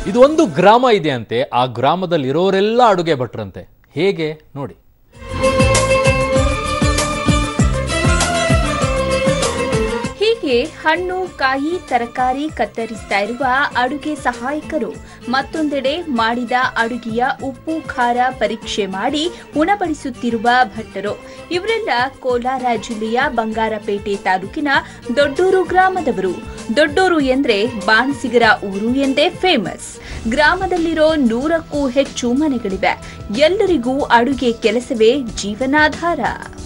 ಇದು ಒಂದು ಗ್ರಾಮ ಇದೆ ಅಂತೆ ಆ ಗ್ರಾಮದಲ್ಲಿ ಇರೋರೆಲ್ಲ ಅಡುಗೆ ಭಟ್ರಂತೆ ಹೇಗೆ ನೋಡಿ ಹೀಗೆ ಹಣ್ಣು ಕಾಯಿ ತರಕಾರಿ ಕತ್ತರಿಸ್ತಾ ಇರುವ ಅಡುಗೆ ಸಹಾಯಕರು ಮತ್ತೊಂದೆಡೆ ಮಾಡಿದ ಅಡುಗೆಯ ಉಪ್ಪು ಖಾರ ಪರೀಕ್ಷೆ ಮಾಡಿ ಉಣಬಡಿಸುತ್ತಿರುವ ಭಟ್ಟರು ಇವರೆಲ್ಲ ಕೋಲಾರ ಜಿಲ್ಲೆಯ ಬಂಗಾರಪೇಟೆ ತಾಲೂಕಿನ ದೊಡ್ಡೂರು ಗ್ರಾಮದವರು ದೊಡ್ಡೂರು ಎಂದ್ರೆ ಬಾಣಸಿಗರ ಊರು ಎಂದೇ ಫೇಮಸ್ ಗ್ರಾಮದಲ್ಲಿರೋ ನೂರಕ್ಕೂ ಹೆಚ್ಚು ಮನೆಗಳಿವೆ ಎಲ್ಲರಿಗೂ ಅಡುಗೆ ಕೆಲಸವೇ ಜೀವನಾಧಾರ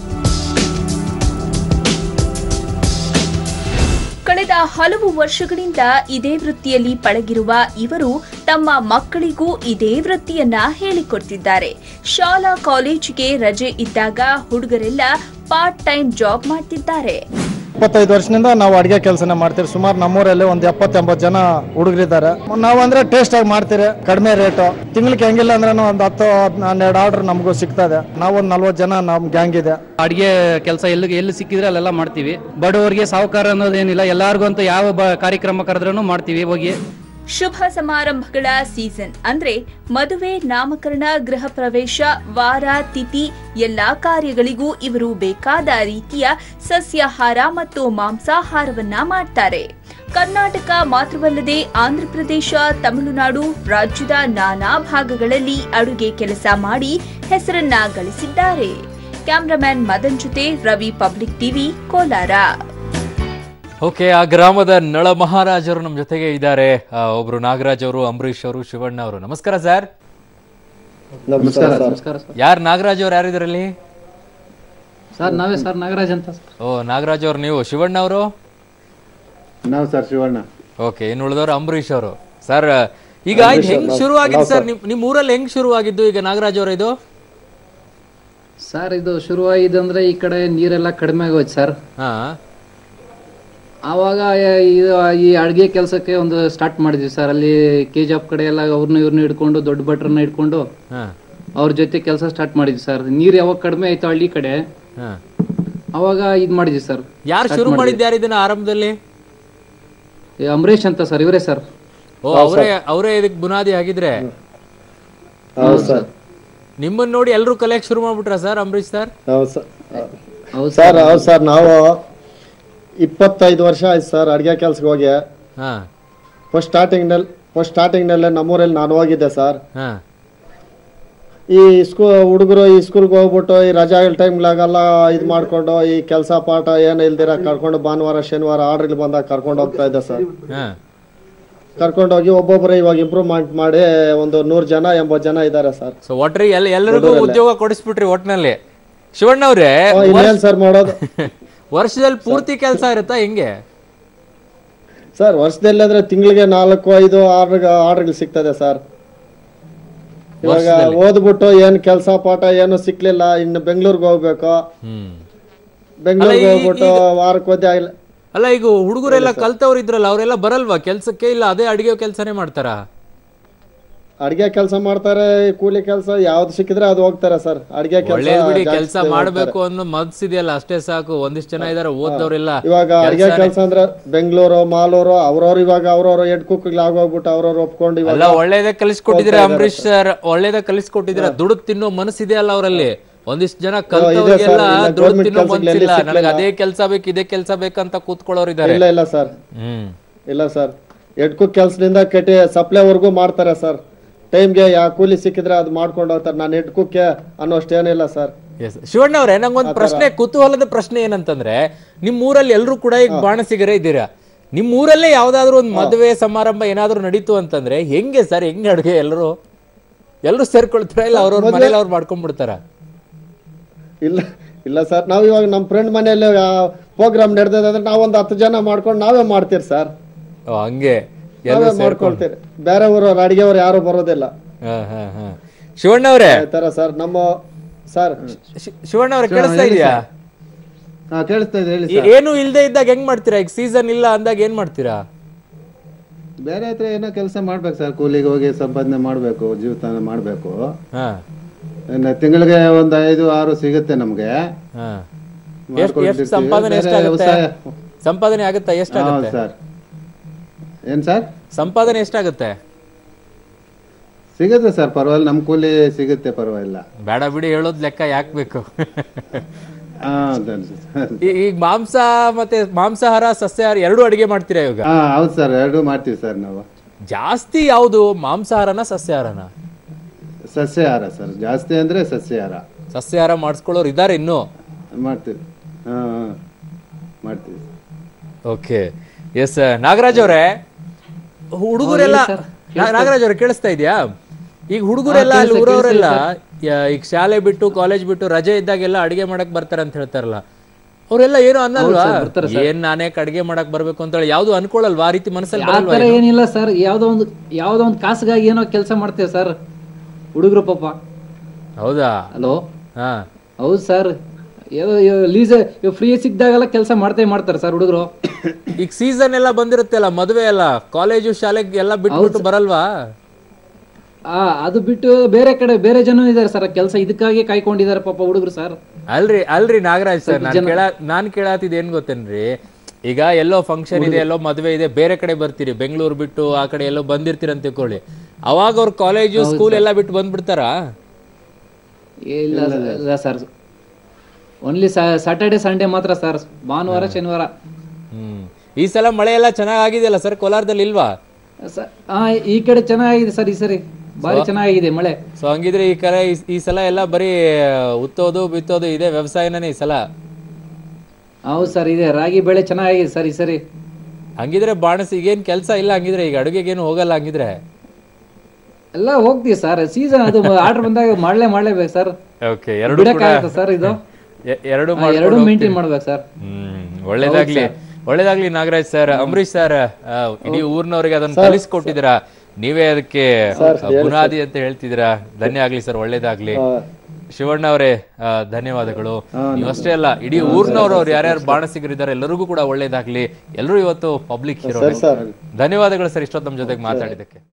ಕಳೆದ ಹಲವು ವರ್ಷಗಳಿಂದ ಇದೇ ವೃತ್ತಿಯಲ್ಲಿ ಪಳಗಿರುವ ಇವರು ತಮ್ಮ ಮಕ್ಕಳಿಗೂ ಇದೇ ವೃತ್ತಿಯನ್ನ ಹೇಳಿಕೊಡ್ತಿದ್ದಾರೆ ಶಾಲಾ ಕಾಲೇಜಿಗೆ ರಜೆ ಇದ್ದಾಗ ಹುಡುಗರೆಲ್ಲ ಪಾರ್ಟ್ ಟೈಮ್ ಜಾಬ್ ಮಾಡ್ತಿದ್ದಾರೆ ಇಪ್ಪತ್ತೈದು ವರ್ಷದಿಂದ ನಾವು ಅಡಿಗೆ ಕೆಲಸನ ಮಾಡ್ತೀವಿ ಸುಮಾರು ನಮ್ಮೂರಲ್ಲಿ ಒಂದು ಎಪ್ಪತ್ತು ಎಂಬತ್ತು ಜನ ಹುಡುಗರಿದ್ದಾರೆ ನಾವು ಅಂದ್ರೆ ಟೇಸ್ಟ್ ಆಗಿ ಮಾಡ್ತೀರಿ ಕಡಿಮೆ ರೇಟು ತಿಂಗಳಿಗೆ ಹೆಂಗಿಲ್ಲ ಅಂದ್ರೆ ಒಂದು ಹತ್ತು ಹದ್ನ- ಹನ್ನೆರಡು ಆರ್ಡರ್ ನಮಗೂ ಸಿಗ್ತದೆ ನಾವೊಂದು ನಲ್ವತ್ತು ಜನ ನಮ್ಮ ಗ್ಯಾಂಗ್ ಇದೆ ಅಡಿಗೆ ಕೆಲಸ ಎಲ್ಲಿ ಎಲ್ಲಿ ಸಿಕ್ಕಿದ್ರೆ ಅಲ್ಲೆಲ್ಲ ಮಾಡ್ತೀವಿ ಬಡವರಿಗೆ ಸಾಹುಕಾರ ಅನ್ನೋದೇನಿಲ್ಲ ಎಲ್ಲಾರ್ಗು ಅಂತ ಯಾವ ಬ ಕಾರ್ಯಕ್ರಮ ಕರೆದ್ರೂ ಮಾಡ್ತೀವಿ ಹೋಗಿ ಶುಭ ಸಮಾರಂಭಗಳ ಸೀಸನ್ ಅಂದ್ರೆ ಮದುವೆ ನಾಮಕರಣ ಗೃಹ ಪ್ರವೇಶ ವಾರ ತಿಥಿ ಎಲ್ಲಾ ಕಾರ್ಯಗಳಿಗೂ ಇವರು ಬೇಕಾದ ರೀತಿಯ ಸಸ್ಯಾಹಾರ ಮತ್ತು ಮಾಂಸಾಹಾರವನ್ನ ಮಾಡ್ತಾರೆ ಕರ್ನಾಟಕ ಮಾತ್ರವಲ್ಲದೆ ಆಂಧ್ರಪ್ರದೇಶ ತಮಿಳುನಾಡು ರಾಜ್ಯದ ನಾನಾ ಭಾಗಗಳಲ್ಲಿ ಅಡುಗೆ ಕೆಲಸ ಮಾಡಿ ಹೆಸರನ್ನ ಗಳಿಸಿದ್ದಾರೆ ಕ್ಯಾಮ್ರಾಮ್ಯಾನ್ ಮದನ್ ಜೊತೆ Ravi public TV Kolar okay ಆ ಗ್ರಾಮದ ನಳ ಮಹಾರಾಜರು ನಮ್ಮ ಜೊತೆಗೆ ಇದ್ದಾರೆ ಆ, ಒಬ್ರು ನಾಗರಾಜ್ ಅವರು ಅಂಬರೀಶ್ ಅವರು ಶಿವಣ್ಣ ಅವರು ನಮಸ್ಕಾರ ಸರ್ ನಮಸ್ಕಾರ ನಮಸ್ಕಾರ ಸರ್ ಯಾರು ನಾಗರಾಜ್ ಅವ್ರು ಯಾರಿದ್ರಲ್ಲಿ ಸರ್ ನಾವೇ ಸರ್ ನಾಗರಾಜ್ ಅಂತ ಸರ್ ಓ ನಾಗರಾಜ್ ಅವ್ರು ನೀವು ಶಿವಣ್ಣ ಅವರು ನಾವು ಸರ್ ಶಿವಣ್ಣ ಓಕೆ ಇನ್ನು ಉಳಿದವರು ಅಂಬರೀಶ್ ಅವರು ಸರ್ ಈಗ ಇದು ಹೆಂಗ್ ಶುರು ಆಗಿದ್ದು ಸರ್ ನಿಮ್ ನಿಮ್ ಊರಲ್ಲಿ ಹೆಂಗ್ ಶುರು ಆಗಿದ್ದು ಈಗ ನಾಗರಾಜ್ ಅವರು ಇದು ಸರ್ ಇದು ಶುರುವಾಗಿದೆ ಅಂದ್ರೆ ಈ ಕಡೆ ನೀರೆಲ್ಲ ಕಡಿಮೆ ಆಗೋಯ್ತು ಸರ್ ಹಾ ಆವಾಗ ಇದು ಈ ಅಡುಗೆ ಕೆಲಸಕ್ಕೆ ಒಂದು ಸ್ಟಾರ್ಟ್ ಮಾಡಿದ್ವಿ ಸರ್ ಅಲ್ಲಿ ಕೆ ಜಿ ಎಫ್ ಕಡೆ ಎಲ್ಲ ಅವ್ರನ್ನ ಇವ್ರನ್ನ ಹಿಡ್ಕೊಂಡು ದೊಡ್ಡ ಭಟ್ರನ್ನ ಹಿಡ್ಕೊಂಡು ಹಾ ಅವ್ರ ಜೊತೆ ಕೆಲಸ ಸ್ಟಾರ್ಟ್ ಮಾಡಿದ್ವಿ ಸರ್ ನೀರು ಯಾವಾಗ ಕಡಿಮೆ ಆಯ್ತು ಹಳ್ಳಿ ಕಡೆ ಹಾ ಅವಾಗ ಇದು ಮಾಡಿದ್ವಿ ಸರ್ ಯಾರು ಶುರು ಮಾಡಿದ್ದು ಯಾರು ಇದನ್ನ ಆರಂಭದಲ್ಲಿ ಈ ಅಂಬರೀಷ್ ಅಂತ ಸರ್ ಇವರೇ ಸರ್ ಓ ಅವರೇ ಅವರೇ ಇದಕ್ಕೆ ಬುನಾದಿ ಆಗಿದ್ರೆ ಹೌದು ಸರ್ ನಿಮ್ಮನ್ನ ನೋಡಿ ಎಲ್ಲರೂ ಕಲಿಯಕ್ ಶುರು ಮಾಡ್ಬಿಟ್ರ ಸರ್ ಅಂಬರೀಶ್ ಸರ್ ಹೌದು ಸರ್ ಹೌದು ಸರ್ ಹೌದು ಸರ್ ನಾವು ಇಪ್ಪತ್ತೈದು ವರ್ಷ ಆಯ್ತು ಸರ್ ಅಡುಗೆ ಕೆಲ್ಸಕ್ಕೆ ಹೋಗಿ ಹಾ ಫಸ್ಟ್ ಸ್ಟಾರ್ಟಿಂಗ್ನಲ್ಲಿ ಫಸ್ಟ್ ಸ್ಟಾರ್ಟಿಂಗ್ನಲ್ಲೇ ನಮ್ಮೂರಲ್ಲಿ ನಾನು ಹೋಗಿದ್ದೆ ಸರ್ ಹಾ ಈ ಸ್ಕೂ ಹುಡುಗರು ಈ ಸ್ಕೂಲ್ಗೆ ಹೋಗ್ಬಿಟ್ಟು ಈ ರಜಾ ಟೈಮ್ಲಾಗೆಲ್ಲ ಇದು ಮಾಡ್ಕೊಂಡು ಈ ಕೆಲಸ ಪಾಠ ಏನು ಇಲ್ದಿರ ಕರ್ಕೊಂಡು ಭಾನುವಾರ ಶನಿವಾರ ಆರ್ಡ್ರಿಗೆ ಬಂದಾಗ ಕರ್ಕೊಂಡು ಹೋಗ್ತಾ ಇದ್ದೆ ಸರ್ ಹಾ ಕರ್ಕೊಂಡೋಗಿ ಒಬ್ಬೊಬ್ಬರು ಇವಾಗ ಇಂಪ್ರೂವ್ಮೆಂಟ್ ಮಾಡಿ ಒಂದು ನೂರು ಜನ ಎಂಬತ್ತು ಜನ ಇದ್ದಾರೆ ಸರ್ ಸೊ ಒಟ್ರಿ ಎಲ್ಲ ಎಲ್ಲರಿಗೂ ಉದ್ಯೋಗ ಕೊಡಿಸ್ಬಿಟ್ರಿ ಒಟ್ನಲ್ಲಿ ಶಿವಣ್ಣ ಅವ್ರೆ ಇನ್ನೇನು ಸರ್ ಮಾಡೋದು ವರ್ಷದಲ್ಲಿ ಪೂರ್ತಿ ಕೆಲಸ ಇರುತ್ತಾ ಹೆಂಗೆ ಸರ್ ವರ್ಷದಲ್ಲಿ ಅಂದ್ರೆ ತಿಂಗಳಿಗೆ ನಾಲ್ಕು ಐದು ಆರ್ಡರ್ ಆರ್ಡರ್ಗಳು ಸಿಗ್ತದೆ ಸರ್ ಇವಾಗ ಓದ್ಬಿಟ್ಟು ಏನ್ ಕೆಲಸ ಪಾಠ ಏನು ಸಿಕ್ಲಿಲ್ಲ ಇನ್ನು ಬೆಂಗಳೂರಿಗೆ ಹೋಗ್ಬೇಕು ಹ್ಮ್ ಬೆಂಗಳೂರಿಗೆ ಅಲ್ಲ, ಈ- ಹೋಗ್ಬಿಟ್ಟು ವಾರಕ್ಕೆ ಓದಿ ಆಗಿಲ್ಲ ಅಲ್ಲ ಈಗ ಹುಡುಗರೆಲ್ಲ ಕಲ್ತವ್ರು ಇದ್ರಲ್ಲ ಅವರೆಲ್ಲ ಬರಲ್ವಾ ಕೆಲ್ಸಕ್ಕೆ ಇಲ್ಲ ಅದೇ ಅಡಿಗೆ ಕೆಲಸನೇ ಮಾಡ್ತಾರಾ ಅಡಿಗೆ ಕೆಲಸ ಮಾಡ್ತಾರೆ ಕೂಲಿ ಕೆಲಸ ಯಾವ್ದು ಸಿಕ್ಕಿದ್ರೆ ಅದು ಹೋಗ್ತಾರೆ ಸರ್ ಅಡಿಗೆ ಒಳ್ಳೇದ್ ಬಿಡಿ ಕೆಲಸ ಕೆಲಸ ಮಾಡ್ಬೇಕು ಅನ್ನೋ ಮನ್ಸಿದೆಯಲ್ಲ ಅಷ್ಟೇ ಸಾಕು ಒಂದಿಷ್ಟು ಜನ ಇದಾರೆ ಓದ್ದವ್ರೆಲ್ಲ ಇವಾಗ ಅಡಿಗೆ ಕೆಲಸ ಅಂದ್ರೆ ಬೆಂಗಳೂರು ಮಾಲೂರು ಅವ್ರವ್ರು ಇವಾಗ ಅವ್ರವ್ರು ಎಡ್ ಕುಕ್ಗಳು ಆಗೋಗ್ಬಿಟ್ಟು ಅವ್ರವ್ರು ಒಪ್ಕೊಂಡು ಇವಾಗ ಅಲ್ಲ ಒಳ್ಳೇದೇ ಕಲಿಸ್ಕೊಟ್ಟಿದ್ರೆ ಅಂಬರೀಶ್ ಸರ್ ಒಳ್ಳೇದೇ ಕಲಿಸ್ಕೊಟ್ಟಿದ್ರೆ ದುಡ್ಡು ತಿನ್ನೋ ಮನಸ್ಸಿದೆ ಅಲ್ಲ ಅವರಲ್ಲಿ ಒಂದಿಷ್ಟು ಜನ ಕಲ್ತವ್ರಿಗೆಲ್ಲ ಇಲ್ಲ, ದುಡ್ಡು government ತಿನ್ನೋ ಕೆಲ್ಸಕ್ಕೆ ಮನ್ಸಿಲ್ಲ ಎಲ್ಲಿ ನನಗೆ ಅದೇ ಕೆಲಸ ಬೇಕು ಇದೇ ಕೆಲಸ ಬೇಕಂತ ಕೂತ್ಕೊಳ್ಳೋರು ಇದಾರೆ ಇಲ್ಲ ಇಲ್ಲ ಸರ್ ಹ್ಮ್ ಇಲ್ಲ ಸರ್ ಎಡ್ ಕುಕ್ ಕೆಲಸದಿಂದ ಕೆಟ್ಟಿ ಸಪ್ಲೈವರೆಗೂ ಮಾಡ್ತಾರೆ ಸರ್ ಟೈಮ್ಗೆ ಯಾ ಕೂಲಿ ಸಿಕ್ಕಿದ್ರೆ ಅದು ಮಾಡ್ಕೊಂಡು ಹೋಗ್ತಾರೆ ನಾನು ಎಡ್ ಕುಕ್ಕೆ ಅನ್ನೋಷ್ಟೇನಿಲ್ಲ ಸರ್ ಎಸ್ ಶಿವಣ್ಣ ಅವರೇ ನಂಗೊಂದು ಪ್ರಶ್ನೆ ಕುತೂಹಲದ ಪ್ರಶ್ನೆ ಏನಂತಂದ್ರೆ ನಿಮ್ ಊರಲ್ಲಿ ಎಲ್ಲರೂ ಕೂಡ ಈಗ ಬಾಣಸಿಗರೇ ಇದ್ದೀರಾ ನಿಮ್ ಊರಲ್ಲೇ ಯಾವ್ದಾದ್ರು ಒಂದು ಮದುವೆ ಸಮಾರಂಭ ಏನಾದ್ರು ನಡೀತು ಅಂತಂದ್ರೆ ಹೆಂಗೆ ಸರ್ ಹೆಂಗೆ ಅಡುಗೆ ಎಲ್ಲರೂ ಎಲ್ಲರೂ ಸೇರ್ಕೊಳ್ತಾರ ಇಲ್ಲ ಅವ್ರವ್ರ ಮನೇಲಿ ಅವ್ರು ಮಾಡ್ಕೊಂಡ್ಬಿಡ್ತಾರ ಇಲ್ಲ ಇಲ್ಲ ಸರ್ ನಾವು ಇವಾಗ ನಮ್ಮ ಫ್ರೆಂಡ್ ಮನೆಯಲ್ಲಿ ಪ್ರೋಗ್ರಾಮ್ ನಡೆದಿದೆ ಅಂದ್ರೆ ನಾವೊಂದು ಹತ್ತು ಜನ ಮಾಡ್ಕೊಂಡು ನಾವೇ ಮಾಡ್ತೀರಿ ಸರ್ ಓ ಹಂಗೆ ನಾವೇ ಮಾಡ್ಕೊಳ್ತೀರಿ ಬೇರೆ ಊರವ್ರು ಅಡಿಗೆವ್ರು ಯಾರು ಬರೋದಿಲ್ಲ ಹಾ ಹಾ ಹಾ ಶಿವಣ್ಣ ಅವರೇ ಈ ತರ ಸರ್ ನಮ್ಮ ಸರ್ ಶಿವಣ್ಣ ಅವ್ರೆ ಕೇಳಿಸ್ತಾ ಇದೆಯಾ ಹಾ ಕೇಳಿಸ್ತಾ ಇದೆ ಹೇಳಿ ಏನು ಇಲ್ದೇ ಇದ್ದಾಗ ಹೆಂಗ್ ಮಾಡ್ತೀರಾ ಈಗ ಸೀಸನ್ ಇಲ್ಲ ಅಂದಾಗ ಏನ್ ಮಾಡ್ತೀರಾ ಬೇರೆ ಹತ್ರ ಏನೋ ಕೆಲಸ ಮಾಡ್ಬೇಕು ಸರ್ ಕೂಲಿಗೆ ಹೋಗಿ ಸಂಪಾದನೆ ಮಾಡಬೇಕು ಜೀವನ ಮಾಡಬೇಕು ಹಾ ತಿಂಗಳಿಗೆ ಒಂದು ಐದು ಆರು ಸಿಗುತ್ತೆ ನಮಗೆ ಹಾ ಎಷ್ಟು ಎಷ್ಟು ಸಂಪಾದನೆ ಎಷ್ಟಾಗುತ್ತೆ ಸಂಪಾದನೆ ಆಗುತ್ತಾ ಹೌದು ಎಷ್ಟಾಗುತ್ತೆ ಸರ್ ಏನ್ ಸರ್ ಸಂಪಾದನೆ ಎಷ್ಟಾಗುತ್ತೆ ಸಿಗುತ್ತೆ ಸರ್ ಪರವಾಗಿಲ್ಲ ನಮ್ಮ ಕೂಲಿ ಸಿಗುತ್ತೆ ಪರವಾಗಿಲ್ಲ ಬೇಡ ಬಿಡಿ ಹೇಳೋದ್ ಲೆಕ್ಕ ಯಾಕೆ ಬೇಕು ಹಾ ಅದನ್ನು ಸರ್ ಈ- ಈಗ ಮಾಂಸ ಮತ್ತೆ ಮಾಂಸಾಹಾರ ಸಸ್ಯಾಹಾರ ಎರಡು ಅಡಿಗೆ ಮಾಡ್ತೀರಾ ಇವಾಗ ಹಾ ಹೌದು ಸರ್ ಎರಡೂ ಮಾಡ್ತೀವಿ ಸರ್ ನಾವು ಜಾಸ್ತಿ ಯಾವುದು ಮಾಂಸಾಹಾರನ ಸಸ್ಯಾಹಾರನ ಸಸ್ಯಾಹಾರ ಸರ್ ಜಾಸ್ತಿ ಅಂದ್ರೆ ಸಸ್ಯಾಹಾರ ಸಸ್ಯಾಹಾರ ಮಾಡಿಸ್ಕೊಳ್ಳೋರು ಇದ್ದಾರೆ ಇನ್ನು ಮಾಡ್ತೀವಿ ಹಾ ಹಾ ಮಾಡ್ತೀವಿ ಓಕೆ ಎಸ್ ನಾಗರಾಜ್ ಅವರೇ ಹುಡುಗರೆಲ್ಲ ನಾ- ನಾಗರಾಜ್ ಅವ್ರೆ ಕೇಳಿಸ್ತಾ ಇದೆಯಾ ಈಗ ಹುಡುಗರೆಲ್ಲ ಅಲ್ಲಿ ಊರವರೆಲ್ಲ ಯಾ- ಈಗ ಶಾಲೆ ಬಿಟ್ಟು ಕಾಲೇಜ್ ಬಿಟ್ಟು ರಜೆ ಇದ್ದಾಗೆಲ್ಲ ಅಡಿಗೆ ಮಾಡಕ್ ಬರ್ತಾರೆ ಅಂತ ಹೇಳ್ತಾರಲ್ಲ ಅವರೆಲ್ಲ ಏನು ಅನ್ನಲ್ವಾ ಏನ್ ನಾನೇ ಅಡಿಗೆ ಮಾಡಕ್ ಬರ್ಬೇಕು ಅಂತ ಹೇಳಿ ಯಾವ್ದು ಅನ್ಕೊಳಲ್ವಾ ಆ ರೀತಿ ಮನಸ್ಸಲ್ಲಿ ಆ ಬರಲ್ವಾ ಥರ ಏನಿಲ್ಲ ಸರ್ ಯಾವ್ದೋ ಒಂದು ಯಾವ್ದೋ ಒಂದು ಕಾಸಿಗಾಗಿ ಏನೋ ಕೆಲಸ ಮಾಡ್ತೇವೆ ಸರ್ ಹುಡುಗರು ಪಾಪ ಹೌದಾ ಹಲೋ ಹಾ ಹೌದು ಸರ್ ಏನೋ ಲೀಸ್ ಫ್ರೀ ಸಿಕ್ಕಿದಾಗೆಲ್ಲ ಕೆಲಸ ಮಾಡ್ತೇ ಮಾಡ್ತಾರೆ ಸರ್ ಹುಡುಗರು ಈಗ ಸೀಸನ್ ಎಲ್ಲ ಬಂದಿರುತ್ತೆ ಅಲ್ಲ ಮದುವೆ ಎಲ್ಲ ಕಾಲೇಜು ಶಾಲೆಗೆ ಎಲ್ಲ ಬಿಟ್ಬಿಟ್ಟು ಬರಲ್ವಾ ಆ ಅದು ಬಿಟ್ಟು ಬೇರೆ ಕಡೆ ಬೇರೆ ಜನ ಇದ್ದಾರೆ ಸರ್ ಕೆಲಸ ಇದಕ್ಕಾಗಿ ಕಾಯ್ಕೊಂಡಿದ್ದಾರೆ ಪಾಪ ಹುಡುಗರು ಸರ್ ಅಲ್ರಿ ಅಲ್ರಿ ನಾಗರಾಜ್ ಸರ್ ನಾನ್ ಕೇಳ ನಾನ್ ಕೇಳತ್ತಿದ್ ಏನ್ ಗೊತ್ತೇನ್ರಿ ಈಗ ಎಲ್ಲೋ ಫಂಕ್ಷನ್ ಇದೆ ಎಲ್ಲೋ ಮದ್ವೆ ಇದೆ ಬೇರೆ ಕಡೆ ಬರ್ತೀರಿ ಬೆಂಗಳೂರು ಬಿಟ್ಟು ಆ ಕಡೆ ಎಲ್ಲೋ ಬಂದಿರ್ತೀರಿ ಅಂತ ತಿಳ್ಕೊಳ್ಳಿ ಅವಾಗ ಅವ್ರ ಕಾಲೇಜು ಸ್ಕೂಲ್ ಎಲ್ಲ ಬಿಟ್ಟು ಬಂದ್ಬಿಡ್ತಾರಾ ಇಲ್ಲ ಇಲ್ಲ ಸರ್ ಓನ್ಲಿ ಸ್ಯಾಟರ್ಡೆ ಸಂಡೇ ಮಾತ್ರ ಸರ್ ಭಾನುವಾರ ಶನಿವಾರ ಹ್ಮ್ ಈ ಸಲ ಮಳೆ ಎಲ್ಲ ಚೆನ್ನಾಗ್ ಆಗಿದೆಯಲ್ಲ ಸರ್ ಕೋಲಾರದಲ್ಲಿ ಇಲ್ವಾ ಸ- ಆ ಈ ಕಡೆ ಚೆನ್ನಾಗಿದೆ ಸರ್ ಈ ಸರಿ ಭಾರಿ ಚೆನ್ನಾಗಿದೆ ಮಳೆ ಸೊ ಹಂಗಿದ್ರೆ ಈ ಕಡೆ ಈ- ಈ ಸಲ ಎಲ್ಲ ಬರೀ ಉತ್ತೋದು ಬಿತ್ತೋದು ಇದೆ ವ್ಯವಸಾಯನೇ ಈ ಸಲ ಹೌದು ಸರ್ ಇದೆ ರಾಗಿ ಬೆಳೆ ಚೆನ್ನಾಗಿದೆ ಸರ್ ಈ ಸರಿ ಹಂಗಿದ್ರೆ ಬಾಣಸ್ ಈಗೇನ್ ಕೆಲ್ಸ ಇಲ್ಲ ಹಂಗಿದ್ರೆ ಈಗ ಅಡುಗೆಗೇನು ಹೋಗಲ್ಲ ಹಂಗಿದ್ರೆ ಎಲ್ಲ ಹೋಗ್ತೀವಿ ಸರ್ ಸೀಸನ್ ಅದು ಆರ್ಡರ್ ಬಂದಾಗ ಮಾಡ್ಲೇ ಮಾಡ್ಲೇಬೇಕು ಸರ್ ಓಕೆ ಎರಡು ಕೂಡ ಬಿಡಕ್ಕಾಗತ್ತ ಸರ್ ಇದು ಎ- ಎರಡು ಆ, ಮಾಡ್ಕೊಂಡು ಎರಡು ಹೋಗ್ತೀರಿ. ಮೇಂಟೈನ್ ಮಾಡ್ಬೇಕು ಸರ್ ಹ್ಮ್ ಒಳ್ಳೇದಾಗ್ಲಿ ಒಳ್ಳೇದಾಗ್ಲಿ ನಾಗರಾಜ್ ಸರ್ ಅಂಬರೀಶ್ ಸರ್ ಆ, ಇಡೀ ಊರ್ನವ್ರಿಗೆ ಅದನ್ನ ಕಲಿಸ್ಕೊಟ್ಟಿದ್ದೀರಾ ನೀವೇ ಅದಕ್ಕೆ ಬುನಾದಿ ಅಂತ ಹೇಳ್ತಿದ್ದೀರಾ ಧನ್ಯ ಆಗ್ಲಿ ಸರ್ ಒಳ್ಳೇದಾಗ್ಲಿ ಶಿವಣ್ಣ ಅವರೇ ಆ, ಧನ್ಯವಾದಗಳು ನೀವಷ್ಟೇ ಅಲ್ಲ ಇಡೀ ಊರ್ನವ್ರು ಅವ್ರು ಯಾರ್ಯಾರು ಬಾಣಸಿಗರಿದ್ದಾರೆ ಎಲ್ಲರಿಗೂ ಕೂಡ ಒಳ್ಳೇದಾಗ್ಲಿ ಎಲ್ಲರೂ ಇವತ್ತು ಪಬ್ಲಿಕ್ ಹೀರೋ ಧನ್ಯವಾದಗಳು ಸರ್ ಇಷ್ಟೊತ್ತು ನಮ್ಮ ಜೊತೆಗೆ ಮಾತಾಡಿದ್ದಕ್ಕೆ